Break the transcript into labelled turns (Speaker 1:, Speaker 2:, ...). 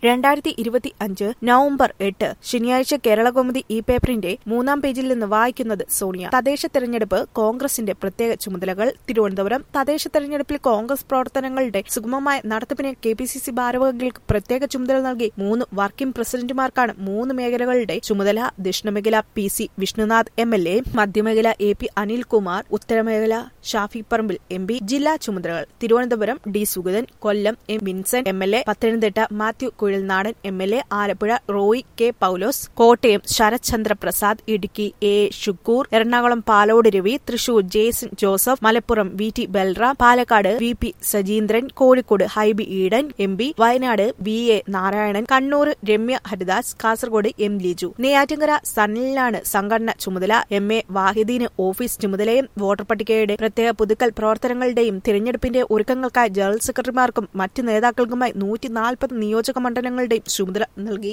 Speaker 1: രണ്ടായിരത്തി ഇരുപത്തി അഞ്ച് നവംബർ എട്ട് ശനിയാഴ്ച കേരളകൗമുദി ഈ പേപ്പറിന്റെ മൂന്നാം പേജിൽ നിന്ന് വായിക്കുന്നത് സോണിയ തദ്ദേശ തെരഞ്ഞെടുപ്പ് കോൺഗ്രസിന്റെ പ്രത്യേക ചുമതലകൾ തിരുവനന്തപുരം തദ്ദേശ തെരഞ്ഞെടുപ്പിൽ കോൺഗ്രസ് പ്രവർത്തനങ്ങളുടെ സുഗമമായ നടത്തിപ്പിന് കെ പി സി സി ഭാരവാഹികൾക്ക് പ്രത്യേക ചുമതല നൽകി മൂന്ന് വർക്കിംഗ് പ്രസിഡന്റുമാർക്കാണ് മൂന്ന് മേഖലകളുടെ ചുമതല ദക്ഷിണമേഖല P C Vishnunath M L A മധ്യമേഖല എ പി അനിൽകുമാർ ഉത്തരമേഖല ഷാഫി പറമ്പിൽ എം പി ജില്ലാ ചുമതലകൾ Thiruvananthapuram D Sugathan Kollam M Vincent M L A Pathanamthitta Mathew Kuzhalnadan M L A Alappuzha Roy K Paulose Kottayam Sarath Chandra Prasad Idukki A Shukkur Ernakulam Palode Ravi Thrissur Jason Joseph Malappuram V T Balram Palakkad V P Sajeendran Kozhikode Hibi Eden M P Wayanad V A Narayanan Kannur Ramya Haridas Kasaragod M Liju Neyyattinkara സണ്ണിലാണ് സംഘടന ചുമതല M A വാഹിദീന് office ചുമതലയും voter പട്ടികയുടെ പ്രത്യേക പുതുക്കൽ പ്രവർത്തനങ്ങളുടെയും തിരഞ്ഞെടുപ്പിന്റെ ഒരുക്കങ്ങൾക്കായി ജനറൽ സെക്രട്ടറിമാർക്കും മറ്റ് നേതാക്കൾക്കുമായി നൂറ്റി നാൽപ്പത് നിയോജക മണ്ഡലങ്ങളുടെയും ചുമതല നൽകി